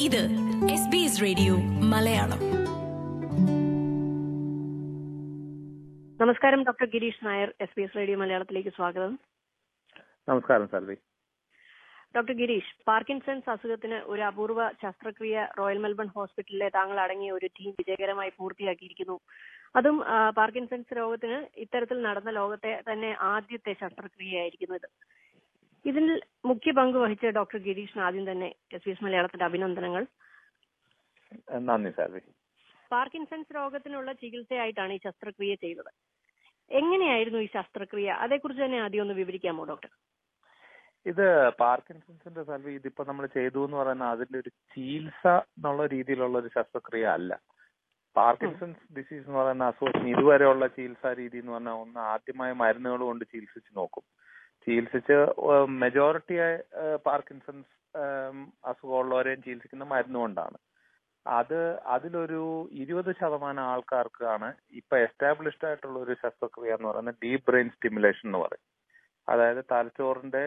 ഇത് S B S radio Malayalam നമസ്കാരം doctor Girish Nair S B S radio മലയാളത്തിലേക്ക് സ്വാഗതം നമസ്കാരം സൽവി ഡോക്ടർ ഗിരീഷ് പാർക്കിൻസൺസ് അസുഖത്തിന് ഒരു അപൂർവ ശസ്ത്രക്രിയ റോയൽ മെൽബൺ ഹോസ്പിറ്റലിലെ താങ്കൾ അടങ്ങിയ ഒരു ടീം വിജയകരമായി പൂർത്തിയാക്കിയിരിക്കുന്നു അതും ആ, പാർക്കിൻസൺസ് രോഗത്തിന് ഇത്തരത്തിൽ നടന്ന ലോകത്തെ തന്നെ ആദ്യത്തെ ശസ്ത്രക്രിയയായിരിക്കുന്നു ഇത് ഇതിൽ മുഖ്യ പങ്ക് വഹിച്ച ഡോക്ടർ ഗിരീഷിന് ആദ്യം തന്നെ എസ് ബി എസ് മലയാളത്തിന്റെ അഭിനന്ദനങ്ങൾ നന്ദി സൽവി പാർക്കിൻസൺസ് രോഗത്തിനുള്ള ചികിത്സയായിട്ടാണ് ഈ ശസ്ത്രക്രിയ ചെയ്തത് എങ്ങനെയായിരുന്നു ഈ ശസ്ത്രക്രിയ അതേക്കുറിച്ച് തന്നെ ആദ്യം ഒന്ന് വിവരിക്കാമോ ഡോക്ടർ ഇത് പാർക്കിൻസൺസിന്റെ സൽവി ഇതിപ്പോ നമ്മൾ ചെയ്തു എന്ന് പറയുന്ന അതിന്റെ ഒരു ചികിത്സ എന്നുള്ള രീതിയിലുള്ള ഒരു ശസ്ത്രക്രിയ അല്ല പാർക്കിൻസൺസ് ഡിസീസ് എന്ന് പറയുന്ന അസുഖത്തിന് ഇതുവരെയുള്ള ചികിത്സാ രീതി എന്ന് പറഞ്ഞാൽ ഒന്ന് ആദ്യമായി മരുന്നുകൾ കൊണ്ട് ചികിത്സിച്ച് നോക്കും ചികിത്സിച്ച് മെജോറിറ്റി പാർക്കിൻസൺസ് ഉം, അസുഖമുള്ളവരെയും ചികിത്സിക്കുന്ന മരുന്ന് കൊണ്ടാണ് അത് അതിലൊരു ഇരുപത് ശതമാനം ആൾക്കാർക്കാണ് ഇപ്പൊ എസ്റ്റാബ്ലിഷ്ഡ് ആയിട്ടുള്ള ഒരു ശസ്ത്രക്രിയ എന്ന് പറയുന്നത് ഡീപ് ബ്രെയിൻ സ്റ്റിമുലേഷൻ എന്ന് പറയും അതായത് തലച്ചോറിന്റെ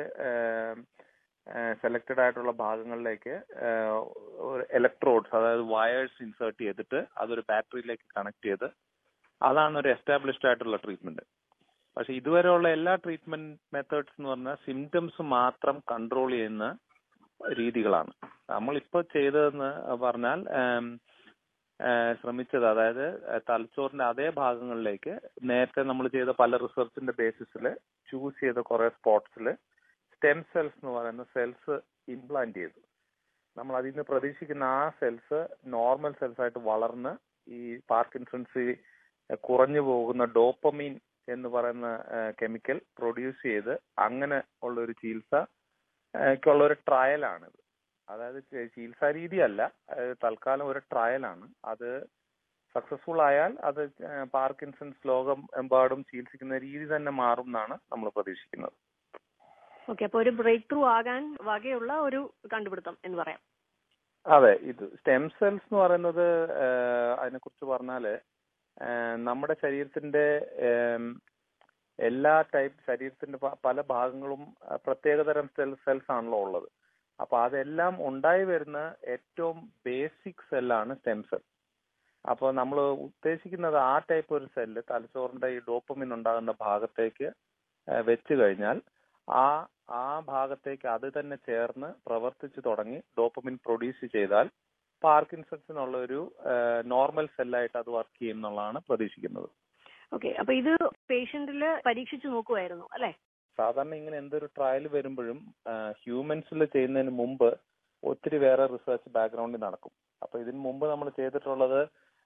സെലക്ടഡ് ആയിട്ടുള്ള ഭാഗങ്ങളിലേക്ക് ഇലക്ട്രോഡ്സ് അതായത് വയേഴ്സ് ഇൻസേർട്ട് ചെയ്തിട്ട് അതൊരു ബാറ്ററിയിലേക്ക് കണക്ട് ചെയ്ത് അതാണ് ഒരു എസ്റ്റാബ്ലിഷ്ഡ് ആയിട്ടുള്ള ട്രീറ്റ്മെന്റ് പക്ഷെ ഇതുവരെയുള്ള എല്ലാ ട്രീറ്റ്മെന്റ് മെത്തേഡ്സ് എന്ന് പറഞ്ഞാൽ സിംറ്റംസ് മാത്രം കൺട്രോൾ ചെയ്യുന്ന രീതികളാണ് നമ്മളിപ്പോ ചെയ്തതെന്ന് പറഞ്ഞാൽ ഉം, ഏഹ് ശ്രമിച്ചത് അതായത് ഏഹ് തലച്ചോറിന്റെ അതേ ഭാഗങ്ങളിലേക്ക് നേരത്തെ നമ്മൾ ചെയ്ത പല റിസർച്ചിന്റെ ബേസിസിൽ ചൂസ് ചെയ്ത കുറെ സ്പോട്സിൽ സ്റ്റെം സെൽസ് എന്ന് പറയുന്ന സെൽസ് ഇംപ്ലാന്റ് ചെയ്തു നമ്മൾ അതിൽ നിന്ന് പ്രതീക്ഷിക്കുന്ന ആ സെൽസ് നോർമൽ സെൽസ് ആയിട്ട് വളർന്ന് ഈ പാർക്കിൻസൺസ് കുറഞ്ഞു പോകുന്ന ഡോപ്പമീൻ എന്ന് പറയുന്ന കെമിക്കൽ പ്രൊഡ്യൂസ് ചെയ്ത് അങ്ങനെ ഉള്ള ഒരു ചികിത്സ ക്കുള്ള ഒരു ട്രയലാണിത് അതായത് ചി- ചികിത്സാ രീതിയല്ല അതായത് തൽക്കാലം ഒരു ട്രയലാണ് അത് സക്സസ്ഫുൾ ആയാൽ അത് ഏഹ് പാർക്കിൻസൺസ് ലോകം എമ്പാടും ചികിത്സിക്കുന്ന രീതി തന്നെ മാറും എന്നാണ് നമ്മൾ പ്രതീക്ഷിക്കുന്നത് ഓക്കെ അപ്പൊ ഒരു ബ്രേക്ക് ത്രൂ ആകാൻ വകയുള്ള ഒരു കണ്ടുപിടുത്തം എന്ന് പറയാം അതെ ഇത് സ്റ്റെം സെൽസ് എന്ന് പറയുന്നത് ഏഹ് അതിനെക്കുറിച്ച് പറഞ്ഞാല് ഏഹ് നമ്മുടെ ശരീരത്തിന്റെ ഏം, എല്ലാ ടൈപ്പ് ശരീരത്തിന്റെ പ- പല ഭാഗങ്ങളും അഹ് പ്രത്യേകതരം സെൽ സെൽസ് ആണല്ലോ ഉള്ളത് അപ്പൊ അതെല്ലാം ഉണ്ടായി വരുന്ന ഏറ്റവും ബേസിക് സെല്ലാണ് സ്റ്റെം സെൽ അപ്പൊ നമ്മൾ ഉദ്ദേശിക്കുന്നത് ആ ടൈപ്പ് ഒരു സെല്ല് തലച്ചോറിന്റെ ഈ ഡോപ്പമിൻ ഉണ്ടാകുന്ന ഭാഗത്തേക്ക് ഏഹ് വെച്ച് കഴിഞ്ഞാൽ ആ ആ ഭാഗത്തേക്ക് അത് തന്നെ ചേർന്ന് പ്രവർത്തിച്ചു തുടങ്ങി ഡോപ്പമിൻ പ്രൊഡ്യൂസ് ചെയ്താൽ പാർക്കിൻസൺസിനുള്ള ഒരു നോർമൽ സെല്ലായിട്ട് അത് വർക്ക് ചെയ്യും എന്നുള്ളതാണ് പ്രതീക്ഷിക്കുന്നത് ഓക്കെ അപ്പൊ ഇത് പേഷ്യന്റില് പരീക്ഷിച്ചു നോക്കുമായിരുന്നു അല്ലെ സാധാരണ ഇങ്ങനെ എന്തൊരു ട്രയൽ വരുമ്പോഴും ഹ്യൂമൻസിൽ ചെയ്യുന്നതിന് മുമ്പ് ഒത്തിരി വേറെ റിസർച്ച് ബാക്ക്ഗ്രൗണ്ടിൽ നടക്കും അപ്പൊ ഇതിന് മുമ്പ് നമ്മൾ ചെയ്തിട്ടുള്ളത്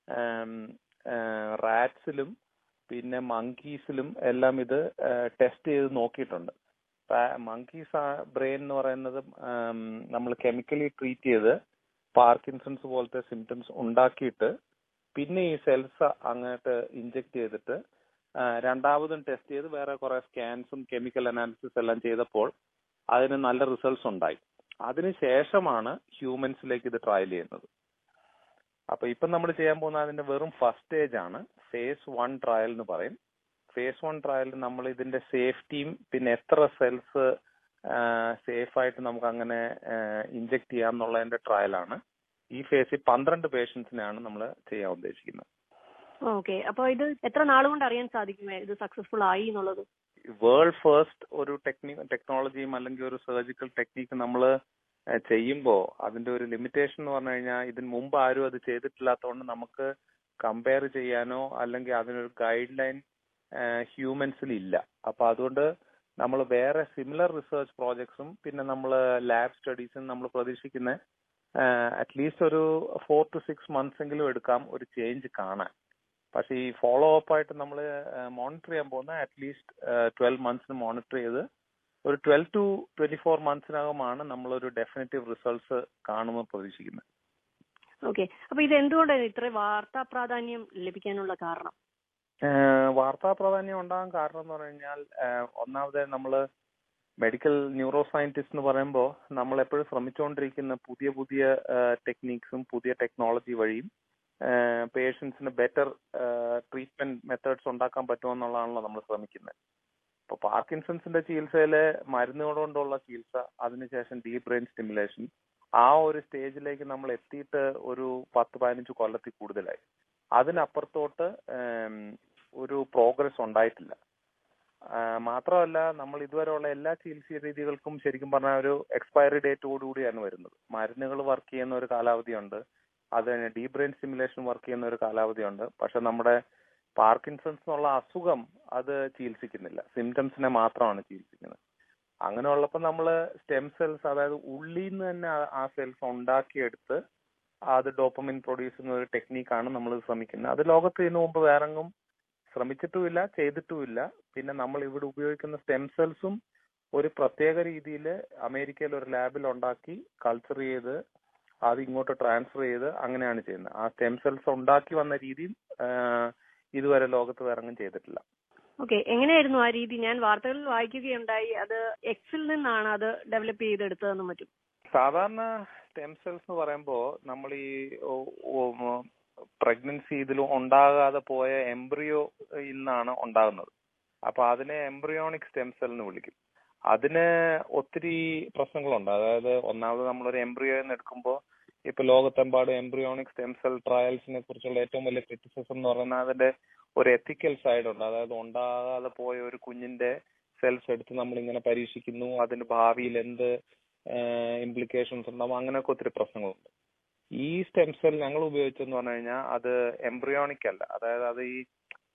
റാറ്റ്സിലും പിന്നെ മങ്കീസിലും എല്ലാം ഇത് ടെസ്റ്റ് ചെയ്ത് നോക്കിയിട്ടുണ്ട് മങ്കീസ് ബ്രെയിൻ എന്ന് പറയുന്നത് നമ്മൾ കെമിക്കലി ട്രീറ്റ് ചെയ്ത് പാർക്കിൻസൺസ് പോലത്തെ സിംറ്റംസ് ഉണ്ടാക്കിയിട്ട് പിന്നെ ഈ സെൽസ് അങ്ങോട്ട് ഇഞ്ചെക്ട് ചെയ്തിട്ട് ആ, രണ്ടാമതും ടെസ്റ്റ് ചെയ്ത് വേറെ കുറെ സ്കാൻസും കെമിക്കൽ അനാലിസിസ് എല്ലാം ചെയ്തപ്പോൾ അതിന് നല്ല റിസൾട്ട്സ് ഉണ്ടായി അതിനുശേഷമാണ് ഹ്യൂമൻസിലേക്ക് ഇത് ട്രയൽ ചെയ്യുന്നത് അപ്പൊ ഇപ്പം നമ്മൾ ചെയ്യാൻ പോകുന്ന അതിന്റെ വെറും ഫസ്റ്റ് സ്റ്റേജ് ആണ് ഫേസ് വൺ ട്രയൽ എന്ന് പറയും ഫേസ് വൺ ട്രയലിൽ നമ്മൾ ഇതിന്റെ സേഫ്റ്റിയും പിന്നെ എത്ര സെൽസ് സേഫ് ആയിട്ട് നമുക്ക് അങ്ങനെ ഇഞ്ചെക്ട് ചെയ്യാം എന്നുള്ളതിന്റെ ട്രയലാണ് ഈ ഫേസിൽ പന്ത്രണ്ട് പേഷ്യൻസിനാണ് നമ്മൾ ചെയ്യാൻ ഉദ്ദേശിക്കുന്നത് ഓക്കെ അപ്പൊ ഇത് എത്ര നാളുകൊണ്ട് അറിയാൻ സാധിക്കും ഇത് സക്സസ്ഫുൾ ആയി എന്നുള്ളത് വേൾഡ് ഫസ്റ്റ് ഒരു ടെക്നി ടെക്നോളജിയും അല്ലെങ്കിൽ ഒരു സർജിക്കൽ ടെക്നിക്ക് നമ്മൾ ചെയ്യുമ്പോൾ അതിന്റെ ഒരു ലിമിറ്റേഷൻ എന്ന് പറഞ്ഞു കഴിഞ്ഞാൽ ഇതിന് മുമ്പ് ആരും അത് ചെയ്തിട്ടില്ലാത്തതുകൊണ്ട് നമുക്ക് കമ്പയർ ചെയ്യാനോ അല്ലെങ്കിൽ അതിനൊരു ഗൈഡ് ലൈൻ ഹ്യൂമൻസിൽ ഇല്ല അപ്പൊ അതുകൊണ്ട് നമ്മൾ വേറെ സിമിലർ റിസർച്ച് പ്രോജക്ട്സും പിന്നെ നമ്മൾ ലാബ് സ്റ്റഡീസും നമ്മൾ പ്രതീക്ഷിക്കുന്ന അറ്റ്ലീസ്റ്റ് ഒരു ഫോർ ടു സിക്സ് മന്ത്സ് എങ്കിലും എടുക്കാം ഒരു ചേഞ്ച് കാണാൻ പക്ഷേ ഈ ഫോളോ അപ്പ് ആയിട്ട് നമ്മൾ മോണിറ്റർ ചെയ്യാൻ പോകുന്ന അറ്റ്ലീസ്റ്റ് ട്വൽവ് മന്ത്സിന് മോണിറ്റർ ചെയ്ത് ഒരു ട്വൽവ് ടു ട്വന്റി ഫോർ മന്ത്സിനകമാണ് നമ്മളൊരു ഡെഫിനറ്റീവ് റിസൾട്ട്സ് കാണുമെന്ന് പ്രതീക്ഷിക്കുന്നത് ഓക്കെ അപ്പൊ ഇത് എന്തുകൊണ്ടാണ് ഇത്ര വാർത്താ പ്രാധാന്യം ലഭിക്കാനുള്ള കാരണം ഏഹ് വാർത്താ പ്രാധാന്യം ഉണ്ടാകാൻ കാരണം എന്ന് പറഞ്ഞു കഴിഞ്ഞാൽ ഏഹ് ഒന്നാമത് നമ്മൾ മെഡിക്കൽ ന്യൂറോ സയന്റിസ്റ്റ് എന്ന് പറയുമ്പോൾ നമ്മൾ എപ്പോഴും ശ്രമിച്ചുകൊണ്ടിരിക്കുന്ന പുതിയ പുതിയ ടെക്നീക്സും പുതിയ ടെക്നോളജി വഴിയും പേഷ്യൻസിന് ബെറ്റർ ട്രീറ്റ്മെന്റ് മെത്തേഡ്സ് ഉണ്ടാക്കാൻ പറ്റുമെന്നുള്ളതാണല്ലോ നമ്മൾ ശ്രമിക്കുന്നത് ഇപ്പൊ പാർക്കിൻസൺസിന്റെ ചികിത്സയിലെ മരുന്നുകൾ കൊണ്ടുള്ള ചികിത്സ അതിനുശേഷം ഡീപ് ബ്രെയിൻ സ്റ്റിമുലേഷൻ ആ ഒരു സ്റ്റേജിലേക്ക് നമ്മൾ എത്തിയിട്ട് ഒരു പത്ത് പതിനഞ്ച് കൊല്ലത്തിൽ കൂടുതലായി അതിനപ്പുറത്തോട്ട് ഏം, ഒരു പ്രോഗ്രസ് ഉണ്ടായിട്ടില്ല ആ, മാത്രമല്ല നമ്മൾ ഇതുവരെയുള്ള എല്ലാ ചികിത്സാ രീതികൾക്കും ശരിക്കും പറഞ്ഞാൽ ഒരു എക്സ്പയറി ഡേറ്റോടുകൂടിയാണ് വരുന്നത് മരുന്നുകൾ വർക്ക് ചെയ്യുന്ന ഒരു കാലാവധിയുണ്ട് അത് തന്നെ ഡീപ് ബ്രെയിൻ സ്റ്റിമുലേഷൻ വർക്ക് ചെയ്യുന്ന ഒരു കാലാവധിയുണ്ട് പക്ഷെ നമ്മുടെ പാർക്കിൻസൺസ് എന്നുള്ള അസുഖം അത് ചികിത്സിക്കുന്നില്ല സിംറ്റംസിനെ മാത്രമാണ് ചികിത്സിക്കുന്നത് അങ്ങനെ ഉള്ളപ്പോൾ നമ്മൾ സ്റ്റെം സെൽസ് അതായത് ഉള്ളിൽ നിന്ന് തന്നെ ആ- ആ സെൽസ് ഉണ്ടാക്കിയെടുത്ത് അത് ഡോപ്പമിൻ പ്രൊഡ്യൂസ് ചെയ്യുന്ന ഒരു ടെക്നീക്കാണ് നമ്മൾ ശ്രമിക്കുന്നത് അത് ലോകത്ത് ഇതിനു മുമ്പ് വേറെങ്ങും ശ്രമിച്ചിട്ടുമില്ല ചെയ്തിട്ടുമില്ല പിന്നെ നമ്മൾ ഇവിടെ ഉപയോഗിക്കുന്ന സ്റ്റെം സെൽസും ഒരു പ്രത്യേക രീതിയിൽ അമേരിക്കയിൽ ഒരു ലാബിൽ ഉണ്ടാക്കി കൾച്ചർ ചെയ്ത് അത് ഇങ്ങോട്ട് ട്രാൻസ്ഫർ ചെയ്ത് അങ്ങനെയാണ് ചെയ്യുന്നത് ആ സ്റ്റെം സെൽസ് ഉണ്ടാക്കി വന്ന രീതിയും ആഹ്, ഇതുവരെ ലോകത്ത് വേറെങ്ങും ചെയ്തിട്ടില്ല ഓക്കെ എങ്ങനെയായിരുന്നു ആ രീതി ഞാൻ വാർത്തകളിൽ വായിക്കുകയുണ്ടായി അത് എക്സിൽ നിന്നാണ് അത് ഡെവലപ്പ് ചെയ്തെടുത്തതെന്നും മറ്റും സാധാരണ സ്റ്റെം സെൽസ് എന്ന് പറയുമ്പോൾ നമ്മൾ ഈ പ്രഗ്നൻസി ഇതിൽ ഉണ്ടാകാതെ പോയ എംബ്രിയോയിൽ നിന്നാണ് ഉണ്ടാകുന്നത് അപ്പൊ അതിനെ എംബ്രിയോണിക് സ്റ്റെം സെൽ എന്ന് വിളിക്കും അതിന് ഒത്തിരി പ്രശ്നങ്ങളുണ്ട് അതായത് ഒന്നാമത് നമ്മളൊരു എംബ്രിയോ എന്ന് എടുക്കുമ്പോൾ ഇപ്പൊ ലോകത്തെമ്പാടും എംബ്രിയോണിക് സ്റ്റെം സെൽ ട്രയൽസിനെ കുറിച്ചുള്ള ഏറ്റവും വലിയ ക്രിറ്റിസിസം എന്ന് പറയുന്നത് അതിന്റെ ഒരു എത്തിക്കൽ സൈഡ് ഉണ്ട് അതായത് ഉണ്ടാകാതെ പോയ ഒരു കുഞ്ഞിന്റെ സെൽസ് എടുത്ത് നമ്മൾ ഇങ്ങനെ പരീക്ഷിക്കുന്നു അതിന് ഭാവിയിൽ എന്ത് ഇംപ്ലിക്കേഷൻസ് ഉണ്ടാവും അങ്ങനെയൊക്കെ ഒത്തിരി പ്രശ്നങ്ങളുണ്ട് ഈ സ്റ്റെം സെൽ ഞങ്ങൾ ഉപയോഗിച്ചെന്ന് പറഞ്ഞു കഴിഞ്ഞാൽ അത് എംബ്രിയോണിക് അല്ല അതായത് അത് ഈ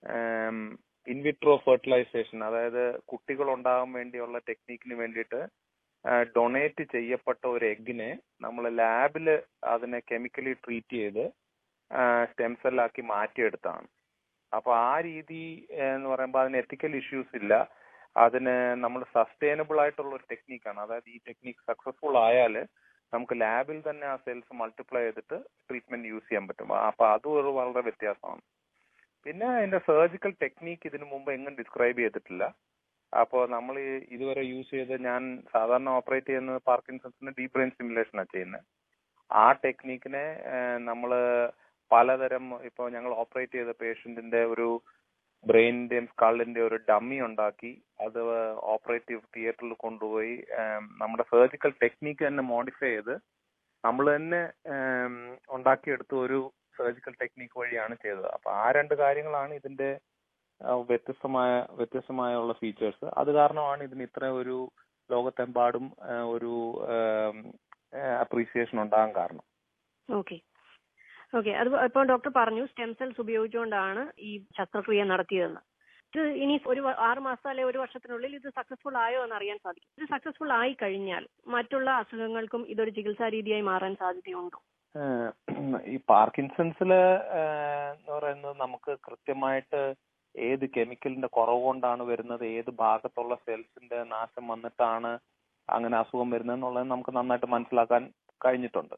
ഇൻവിട്രോ ഫെർട്ടിലൈസേഷൻ അതായത് കുട്ടികൾ ഉണ്ടാകാൻ വേണ്ടിയുള്ള ടെക്നീക്കിന് വേണ്ടിയിട്ട് ഡൊണേറ്റ് ചെയ്യപ്പെട്ട ഒരു എഗ്ഗിനെ നമ്മൾ ലാബിൽ അതിനെ കെമിക്കലി ട്രീറ്റ് ചെയ്ത് സ്റ്റെം സെല്ലാക്കി മാറ്റിയെടുത്താണ് അപ്പൊ ആ രീതി ഏഹ്, എന്ന് പറയുമ്പോൾ അതിന് എത്തിക്കൽ ഇഷ്യൂസ് ഇല്ല അതിന് നമ്മൾ സസ്റ്റൈനബിൾ ആയിട്ടുള്ള ഒരു ടെക്നീക്കാണ് അതായത് ഈ ടെക്നീക്ക് സക്സസ്ഫുൾ ആയാൽ നമുക്ക് ലാബിൽ തന്നെ ആ സെൽസ് മൾട്ടിപ്ലൈ ചെയ്തിട്ട് ട്രീറ്റ്മെന്റ് യൂസ് ചെയ്യാൻ പറ്റും അപ്പൊ അതും ഒരു വളരെ വ്യത്യാസമാണ് പിന്നെ അതിന്റെ സർജിക്കൽ ടെക്നീക്ക് ഇതിനു മുമ്പ് എങ്ങും ഡിസ്ക്രൈബ് ചെയ്തിട്ടില്ല അപ്പോൾ നമ്മൾ ഇതുവരെ യൂസ് ചെയ്ത് ഞാൻ സാധാരണ ഓപ്പറേറ്റ് ചെയ്യുന്നത് പാർക്കിൻസൺസിന്റെ ഡീപ് ബ്രെയിൻ സ്റ്റിമുലേഷനാണ് ചെയ്യുന്നത് ആ ടെക്നീക്കിനെ നമ്മൾ പലതരം ഇപ്പോൾ ഞങ്ങൾ ഓപ്പറേറ്റ് ചെയ്ത പേഷ്യന്റിന്റെ ഒരു ബ്രെയിനിന്റെയും സ്കള്ളിന്റെ ഒരു ഡമ്മി ഉണ്ടാക്കി അത് ഓപ്പറേറ്റീവ് തിയേറ്ററിൽ കൊണ്ടുപോയി ഏം, നമ്മുടെ സർജിക്കൽ ടെക്നീക്ക് തന്നെ മോഡിഫൈ ചെയ്ത് നമ്മൾ തന്നെ ഏം, ഉണ്ടാക്കിയെടുത്ത ഒരു സർജിക്കൽ ടെക്നീക്ക് വഴിയാണ് ചെയ്തത് അപ്പൊ ആ രണ്ട് കാര്യങ്ങളാണ് ഇതിന്റെ ആ, വ്യത്യസ്തമായ വ്യത്യസ്തമായുള്ള ഫീച്ചേഴ്സ് അത് കാരണമാണ് ഇതിന് ഇത്ര ഒരു ലോകത്തെമ്പാടും ആ, ഒരു അപ്രീസിയേഷൻ ഉണ്ടാകാൻ കാരണം ഓക്കെ ഓക്കെ അത് ഇപ്പോൾ ഡോക്ടർ പറഞ്ഞു സ്റ്റെം സെൽസ് ഉപയോഗിച്ചുകൊണ്ടാണ് ഈ ശസ്ത്രക്രിയ നടത്തിയതെന്ന് ഇത് ഇനി ഒരു വ- ആറ് മാസം അല്ലെങ്കിൽ ഒരു വർഷത്തിനുള്ളിൽ ഇത് സക്സസ്ഫുൾ ആയോ എന്ന് അറിയാൻ സാധിക്കും ഇത് സക്സസ്ഫുൾ ആയി കഴിഞ്ഞാൽ മറ്റുള്ള അസുഖങ്ങൾക്കും ഇതൊരു ചികിത്സാ രീതിയായി മാറാൻ സാധ്യതയുണ്ടോ ഏഹ് ഈ പാർക്കിൻസൺസില് ഏഹ് എന്ന് പറയുന്നത് നമുക്ക് കൃത്യമായിട്ട് ഏത് കെമിക്കലിന്റെ കുറവ് കൊണ്ടാണ് വരുന്നത് ഏത് ഭാഗത്തുള്ള സെൽസിന്റെ നാശം വന്നിട്ടാണ് അങ്ങനെ അസുഖം വരുന്നത് എന്നുള്ളത് നമുക്ക് നന്നായിട്ട് മനസ്സിലാക്കാൻ കഴിഞ്ഞിട്ടുണ്ട്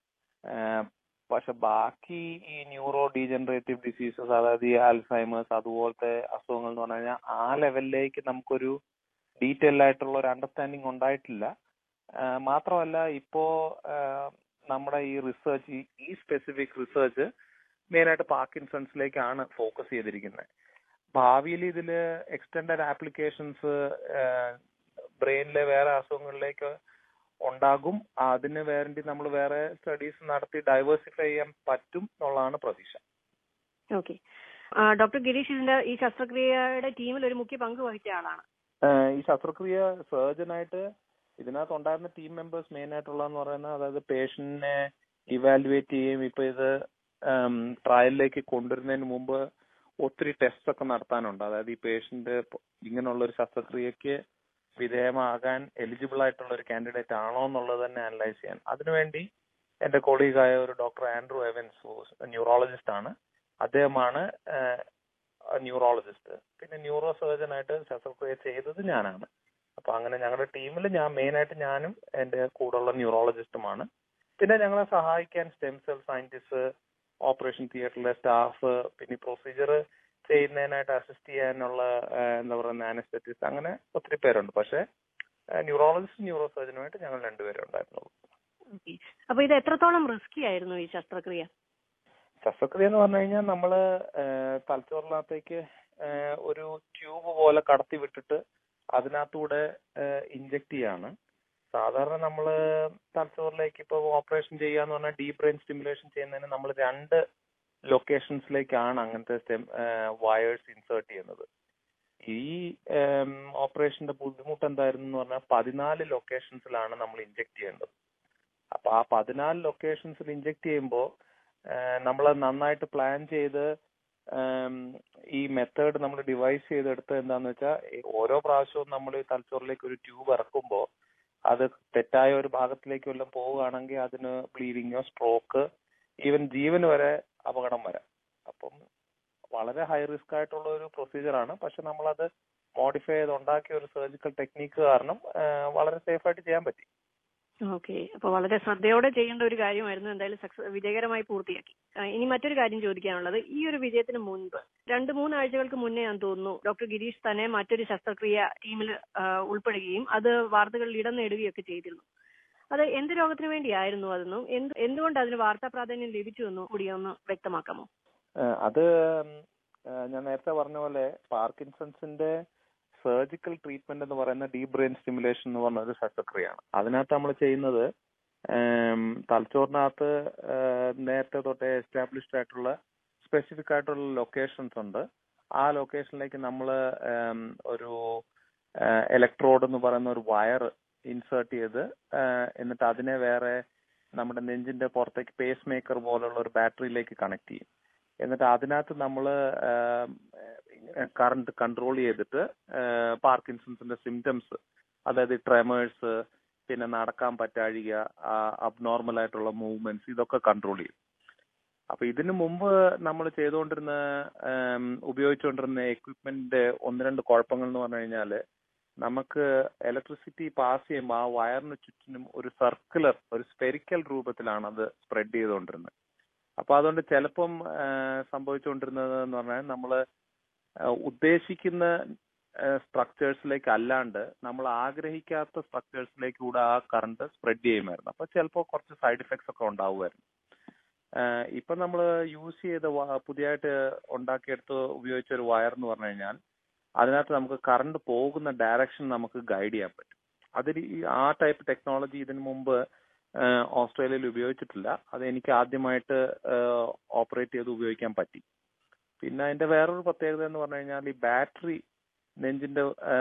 ഏഹ് പക്ഷെ ബാക്കി ഈ ന്യൂറോ ഡീജനറേറ്റീവ് ഡിസീസസ് അതായത് ഈ ആൽസൈമേഴ്സ് അതുപോലത്തെ അസുഖങ്ങൾ എന്ന് പറഞ്ഞു കഴിഞ്ഞാൽ ആ ലെവലിലേക്ക് നമുക്കൊരു ഡീറ്റെയിൽ ആയിട്ടുള്ള ഒരു അണ്ടർസ്റ്റാൻഡിങ് ഉണ്ടായിട്ടില്ല ആഹ് മാത്രമല്ല ഇപ്പോ ആഹ് നമ്മുടെ ഈ റിസർച്ച് ഈ സ്പെസിഫിക് റിസർച്ച് മെയിൻ ആയിട്ട് പാർക്കിൻസൺസിലേക്കാണ് ഫോക്കസ് ചെയ്തിരിക്കുന്നത് ഭാവിയിൽ ഇതില് എക്സ്റ്റൻഡഡ് ആപ്ലിക്കേഷൻസ് ബ്രെയിനിലെ വേറെ അസുഖങ്ങളിലേക്ക് ഉണ്ടാകും അതിന് വേണ്ടി നമ്മൾ വേറെ സ്റ്റഡീസ് നടത്തി ഡൈവേഴ്സിഫൈ ചെയ്യാൻ പറ്റും എന്നുള്ളതാണ് പ്രതീക്ഷ ഓക്കെ ഡോക്ടർ ഗിരീഷ് ഇതിന്റെ ഈ ശസ്ത്രക്രിയയുടെ ടീമിൽ ഒരു മുഖ്യ പങ്ക് വഹിച്ച ആളാണ് ഏഹ് ഈ ശസ്ത്രക്രിയ സർജനായിട്ട് ഇതിനകത്ത് ഉണ്ടായിരുന്ന ടീം മെമ്പേഴ്സ് മെയിൻ ആയിട്ടുള്ളതെന്ന് പറയുന്നത് അതായത് പേഷ്യന്റിനെ ഇവാലുവേറ്റ് ചെയ്യുകയും ഇപ്പൊ ഇത് ട്രയലിലേക്ക് കൊണ്ടുവരുന്നതിന് മുമ്പ് ഒത്തിരി ടെസ്റ്റ് ഒക്കെ നടത്താനുണ്ട് അതായത് ഈ പേഷ്യന്റ് ഇങ്ങനെയുള്ള ഒരു ശസ്ത്രക്രിയക്ക് വിധേയമാകാൻ എലിജിബിൾ ആയിട്ടുള്ള ഒരു കാൻഡിഡേറ്റ് ആണോ എന്നുള്ളത് തന്നെ അനലൈസ് ചെയ്യാൻ അതിനുവേണ്ടി എന്റെ കൊളീഗായ ഒരു ഡോക്ടർ ആൻഡ്രൂ എവൻസ് ന്യൂറോളജിസ്റ്റ് ആണ് അദ്ദേഹമാണ് ന്യൂറോളജിസ്റ്റ് പിന്നെ ന്യൂറോ സർജൻ ആയിട്ട് ശസ്ത്രക്രിയ ചെയ്തത് ഞാനാണ് അപ്പൊ അങ്ങനെ ഞങ്ങളുടെ ടീമിൽ ഞാൻ മെയിൻ ആയിട്ട് ഞാനും എന്റെ കൂടെയുള്ള ന്യൂറോളജിസ്റ്റുമാണ് പിന്നെ ഞങ്ങളെ സഹായിക്കാൻ സ്റ്റെം സെൽ സയന്റിസ്റ്റ് ഓപ്പറേഷൻ തിയേറ്ററിലെ സ്റ്റാഫ് പിന്നെ പ്രൊസീജിയർ ചെയ്യുന്നതിനായിട്ട് അസിസ്റ്റ് ചെയ്യാനുള്ള ഏഹ്, എന്താ പറയുക അനസ്തറ്റിസ്റ്റ് അങ്ങനെ ഒത്തിരി പേരുണ്ട് പക്ഷെ ന്യൂറോളജിസ്റ്റ് ന്യൂറോ സർജനുമായിട്ട് ഞങ്ങൾ രണ്ടുപേരും ഉണ്ടായിരുന്നുള്ളൂ ഓക്കെ അപ്പൊ ഇത് എത്രത്തോളം റിസ്കി ആയിരുന്നു ഈ ശസ്ത്രക്രിയ ശസ്ത്രക്രിയ എന്ന് പറഞ്ഞു കഴിഞ്ഞാൽ നമ്മള് ഏഹ്, തലച്ചോറിനകത്തേക്ക് ഏഹ്, ഒരു ട്യൂബ് പോലെ കടത്തി വിട്ടിട്ട് അതിനകത്തൂടെ ഇഞ്ചക്ട് ചെയ്യാണ് സാധാരണ നമ്മൾ തലച്ചോറിലേക്ക് ഇപ്പോൾ ഓപ്പറേഷൻ ചെയ്യാന്ന് പറഞ്ഞാൽ ഡീപ് ബ്രെയിൻ സ്റ്റിമുലേഷൻ ചെയ്യുന്നതിന് നമ്മൾ രണ്ട് ലൊക്കേഷൻസിലേക്കാണ് അങ്ങനത്തെ സ്റ്റെം വയേഴ്സ് ഇൻസേർട്ട് ചെയ്യുന്നത് ഈ ഓപ്പറേഷന്റെ ബുദ്ധിമുട്ട് എന്തായിരുന്നു എന്ന് പറഞ്ഞാൽ പതിനാല് ലൊക്കേഷൻസിലാണ് നമ്മൾ ഇഞ്ചെക്ട് ചെയ്യേണ്ടത് അപ്പൊ ആ പതിനാല് ലൊക്കേഷൻസിൽ ഇഞ്ചെക്ട് ചെയ്യുമ്പോൾ നമ്മൾ നന്നായിട്ട് പ്ലാൻ ചെയ്ത് ഉം, ഈ മെത്തേഡ് നമ്മൾ ഡിവൈസ് ചെയ്തെടുത്ത് എന്താന്ന് വെച്ചാൽ ഓരോ പ്രാവശ്യവും നമ്മൾ തലച്ചോറിലേക്ക് ഒരു ട്യൂബ് ഇറക്കുമ്പോൾ അത് തെറ്റായ ഒരു ഭാഗത്തിലേക്ക് വല്ലതും പോവുകയാണെങ്കിൽ അതിന് ബ്ലീഡിങ്ങോ സ്ട്രോക്ക് ഈവൻ ജീവന് വരെ അപകടം വരാം അപ്പം വളരെ ഹൈ റിസ്ക് ആയിട്ടുള്ള ഒരു പ്രൊസീജിയർ ആണ് പക്ഷെ നമ്മളത് മോഡിഫൈ ചെയ്ത് ഉണ്ടാക്കിയ ഒരു സർജിക്കൽ ടെക്നീക്ക് കാരണം ആ, വളരെ സേഫ് ആയിട്ട് ചെയ്യാൻ പറ്റി ഓക്കെ അപ്പൊ വളരെ ശ്രദ്ധയോടെ ചെയ്യേണ്ട ഒരു കാര്യമായിരുന്നു എന്തായാലും സക്സസ് വിജയകരമായി പൂർത്തിയാക്കി ആ, ഇനി മറ്റൊരു കാര്യം ചോദിക്കാനുള്ളത് ഈ ഒരു വിജയത്തിന് മുൻപ് രണ്ട് മൂന്നാഴ്ചകൾക്ക് മുന്നേ ഞാൻ തോന്നുന്നു ഡോക്ടർ ഗിരീഷ് തന്നെ മറ്റൊരു ശസ്ത്രക്രിയ ടീമിൽ ഉൾപ്പെടുകയും അത് വാർത്തകളിൽ ഇടം നേടുകയൊക്കെ ചെയ്തിരുന്നു അത് എന്ത് രോഗത്തിന് വേണ്ടിയായിരുന്നു അതെന്നും എന്ത് എന്തുകൊണ്ട് അതിന് വാർത്താ പ്രാധാന്യം ലഭിച്ചു എന്നും കൂടി ഒന്ന് വ്യക്തമാക്കാമോ ആ, അത് ഉം, ആ, ഞാൻ നേരത്തെ പറഞ്ഞ പോലെ പാർക്കിൻസൺസിന്റെ സർജിക്കൽ ട്രീറ്റ്മെന്റ് എന്ന് പറയുന്ന ഡീപ് ബ്രെയിൻ സ്റ്റിമുലേഷൻ എന്ന് പറഞ്ഞ ഒരു ശസ്ത്രക്രിയയാണ് അതിനകത്ത് നമ്മൾ ചെയ്യുന്നത് ഉം, തലച്ചോറിനകത്ത് ആ, നേരത്തെ തൊട്ടേ എസ്റ്റാബ്ലിഷ്ഡ് ആയിട്ടുള്ള സ്പെസിഫിക് ആയിട്ടുള്ള ലൊക്കേഷൻസ് ഉണ്ട് ആ ലൊക്കേഷനിലേക്ക് നമ്മൾ ഒരു ഇലക്ട്രോഡ് എന്ന് പറയുന്ന ഒരു വയർ ഇൻസേർട്ട് ചെയ്ത് ആ, എന്നിട്ട് അതിനെ വേറെ നമ്മുടെ നെഞ്ചിന്റെ പുറത്തേക്ക് പേസ് മേക്കർ പോലുള്ള ഒരു ബാറ്ററിയിലേക്ക് കണക്ട് ചെയ്യും എന്നിട്ട് അതിനകത്ത് നമ്മൾ കറണ്ട് കൺട്രോൾ ചെയ്തിട്ട് പാർക്കിൻസൺസിന്റെ സിംറ്റംസ് അതായത് ട്രെമേഴ്സ് പിന്നെ നടക്കാൻ പറ്റാഴിക അബ്നോർമൽ ആയിട്ടുള്ള മൂവ്മെന്റ്സ് ഇതൊക്കെ കൺട്രോൾ ചെയ്യും അപ്പൊ ഇതിനു മുമ്പ് നമ്മൾ ചെയ്തുകൊണ്ടിരുന്ന ഉം, ഉപയോഗിച്ചുകൊണ്ടിരുന്ന എക്വിപ്മെന്റിന്റെ ഒന്ന് രണ്ട് കുഴപ്പങ്ങൾ എന്ന് പറഞ്ഞു കഴിഞ്ഞാല് നമുക്ക് ഇലക്ട്രിസിറ്റി പാസ് ചെയ്യുമ്പോൾ ആ വയറിന് ചുറ്റിനും ഒരു സർക്കുലർ ഒരു സ്പെരിക്കൽ രൂപത്തിലാണ് അത് സ്പ്രെഡ് ചെയ്തുകൊണ്ടിരുന്നത് അപ്പൊ അതുകൊണ്ട് ചിലപ്പം ആ, സംഭവിച്ചുകൊണ്ടിരുന്നത് എന്ന് പറഞ്ഞാൽ നമ്മൾ ഉദ്ദേശിക്കുന്ന സ്ട്രക്ചേഴ്സിലേക്ക് അല്ലാണ്ട് നമ്മൾ ആഗ്രഹിക്കാത്ത സ്ട്രക്ചേഴ്സിലേക്ക് കൂടെ ആ കറണ്ട് സ്പ്രെഡ് ചെയ്യുമായിരുന്നു അപ്പൊ ചിലപ്പോൾ കുറച്ച് സൈഡ് ഇഫക്ട്സ് ഒക്കെ ഉണ്ടാവുമായിരുന്നു ആഹ് ഇപ്പൊ നമ്മൾ യൂസ് ചെയ്ത വ- പുതിയതായിട്ട് ഉണ്ടാക്കിയെടുത്ത് ഉപയോഗിച്ച ഒരു വയർ എന്ന് പറഞ്ഞു കഴിഞ്ഞാൽ അതിനകത്ത് നമുക്ക് കറണ്ട് പോകുന്ന ഡയറക്ഷൻ നമുക്ക് ഗൈഡ് ചെയ്യാൻ പറ്റും അതിൽ ഈ ആ ടൈപ്പ് ടെക്നോളജി ഇതിനു മുമ്പ് ആഹ് ഓസ്ട്രേലിയയിൽ ഉപയോഗിച്ചിട്ടില്ല അത് എനിക്ക് ആദ്യമായിട്ട് ഓപ്പറേറ്റ് ചെയ്ത് ഉപയോഗിക്കാൻ പറ്റി പിന്നെ അതിന്റെ വേറൊരു പ്രത്യേകത എന്ന് പറഞ്ഞു കഴിഞ്ഞാൽ ഈ ബാറ്ററി നെഞ്ചിന്റെ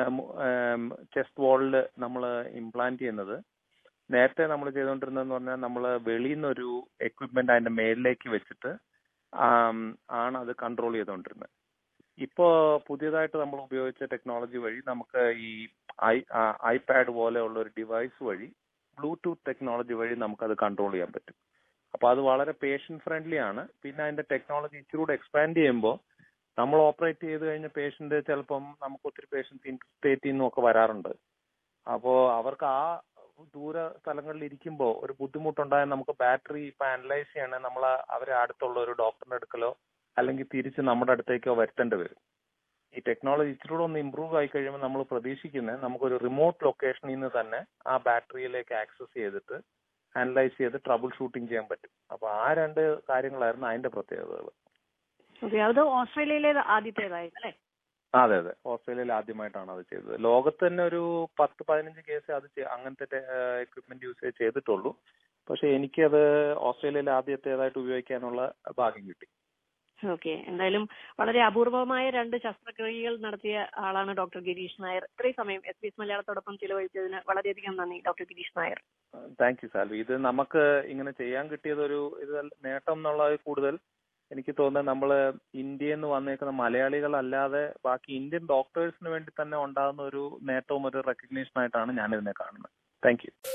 ചെസ്റ്റ് വാളിൽ നമ്മൾ ഇംപ്ലാന്റ് ചെയ്യുന്നത് നേരത്തെ നമ്മൾ ചെയ്തുകൊണ്ടിരുന്നതെന്ന് പറഞ്ഞാൽ നമ്മൾ വെളിയിൽ നിന്നൊരു എക്വിപ്മെന്റ് അതിന്റെ മേളിലേക്ക് വെച്ചിട്ട് ആം, ആണ് അത് കൺട്രോൾ ചെയ്തുകൊണ്ടിരുന്നത് ഇപ്പോ പുതിയതായിട്ട് നമ്മൾ ഉപയോഗിച്ച ടെക്നോളജി വഴി നമുക്ക് ഈ ഐ ഐപാഡ് പോലെയുള്ള ഒരു ഡിവൈസ് വഴി ബ്ലൂടൂത്ത് ടെക്നോളജി വഴി നമുക്കത് കൺട്രോൾ ചെയ്യാൻ പറ്റും അപ്പൊ അത് വളരെ പേഷ്യന്റ് ഫ്രണ്ട്ലി ആണ് പിന്നെ അതിന്റെ ടെക്നോളജി ഇച്ചിരി കൂടെ എക്സ്പാൻഡ് ചെയ്യുമ്പോൾ നമ്മൾ ഓപ്പറേറ്റ് ചെയ്ത് കഴിഞ്ഞ പേഷ്യന്റ് ചിലപ്പം നമുക്ക് ഒത്തിരി പേഷ്യൻസ് ഇൻസ്റ്റേറ്റിൽ നിന്നും ഒക്കെ വരാറുണ്ട് അപ്പോ അവർക്ക് ആ ദൂര സ്ഥലങ്ങളിൽ ഇരിക്കുമ്പോൾ ഒരു ബുദ്ധിമുട്ടുണ്ടായാൽ നമുക്ക് ബാറ്ററി ഇപ്പൊ അനലൈസ് ചെയ്യണേ നമ്മൾ അവരെ അടുത്തുള്ള ഒരു ഡോക്ടറിന്റെ അടുക്കലോ അല്ലെങ്കിൽ തിരിച്ച് നമ്മുടെ അടുത്തേക്കോ വരുത്തേണ്ടി വരും ഈ ടെക്നോളജി ഇച്ചിരി കൂടെ ഒന്ന് ഇമ്പ്രൂവ് ആയി കഴിയുമ്പോൾ നമ്മൾ പ്രതീക്ഷിക്കുന്നത് നമുക്കൊരു റിമോട്ട് ലൊക്കേഷനിൽ നിന്ന് തന്നെ ആ ബാറ്ററിയിലേക്ക് ആക്സസ് ചെയ്തിട്ട് അനലൈസ് ചെയ്ത് ട്രബിൾ ഷൂട്ടിംഗ് ചെയ്യാൻ പറ്റും അപ്പൊ ആ രണ്ട് കാര്യങ്ങളായിരുന്നു അതിന്റെ പ്രത്യേകതകൾ ഓക്കെ അത് ഓസ്ട്രേലിയയിലെ ആദ്യത്തേതായിരുന്നു അല്ലേ അതെ അതെ ഓസ്ട്രേലിയയിൽ ആദ്യമായിട്ടാണ് അത് ചെയ്തത് ലോകത്ത് തന്നെ ഒരു പത്ത് പതിനഞ്ച് കേസ് അത് ചെ- അങ്ങനത്തെ എക്വിപ്മെന്റ് യൂസ് ചെയ്തിട്ടുള്ളൂ പക്ഷെ എനിക്കത് ഓസ്ട്രേലിയയിൽ ആദ്യത്തേതായിട്ട് ഉപയോഗിക്കാനുള്ള ഭാഗ്യം കിട്ടി ഓക്കെ എന്തായാലും വളരെ അപൂർവമായ രണ്ട് ശസ്ത്രക്രിയകൾ നടത്തിയ ആളാണ് ഡോക്ടർ ഗിരീഷ് നായർ ഇത്രയും സമയം എസ് ബി എസ് മലയാളത്തോടൊപ്പം ചിലവഴിച്ചതിന് വളരെയധികം നന്ദി doctor Girish Nair thank you സാൽവി ഇത് നമുക്ക് ഇങ്ങനെ ചെയ്യാൻ കിട്ടിയത് ഒരു ഇത് നേട്ടം എന്നുള്ളത് കൂടുതൽ എനിക്ക് തോന്നുന്നത് നമ്മൾ ഇന്ത്യയിൽ നിന്ന് വന്നേക്കുന്ന മലയാളികളല്ലാതെ ബാക്കി ഇന്ത്യൻ ഡോക്ടേഴ്സിന് വേണ്ടി തന്നെ ഉണ്ടാകുന്ന ഒരു നേട്ടവും ഒരു റെക്കഗ്നീഷൻ ആയിട്ടാണ് ഞാൻ ഇതിനെ കാണുന്നത് thank you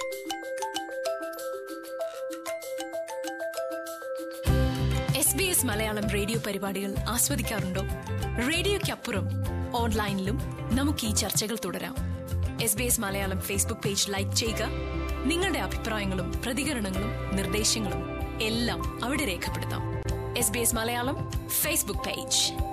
S B S Malayalam radio പരിപാടികൾ ആസ്വദിക്കാറുണ്ടോ റേഡിയോയ്ക്കപ്പുറം ഓൺലൈനിലും നമുക്ക് ഈ ചർച്ചകൾ തുടരാം S B S Malayalam Facebook page like ചെയ്യുക നിങ്ങളുടെ അഭിപ്രായങ്ങളും പ്രതികരണങ്ങളും നിർദ്ദേശങ്ങളും എല്ലാം അവിടെ രേഖപ്പെടുത്താം S B S Malayalam Facebook page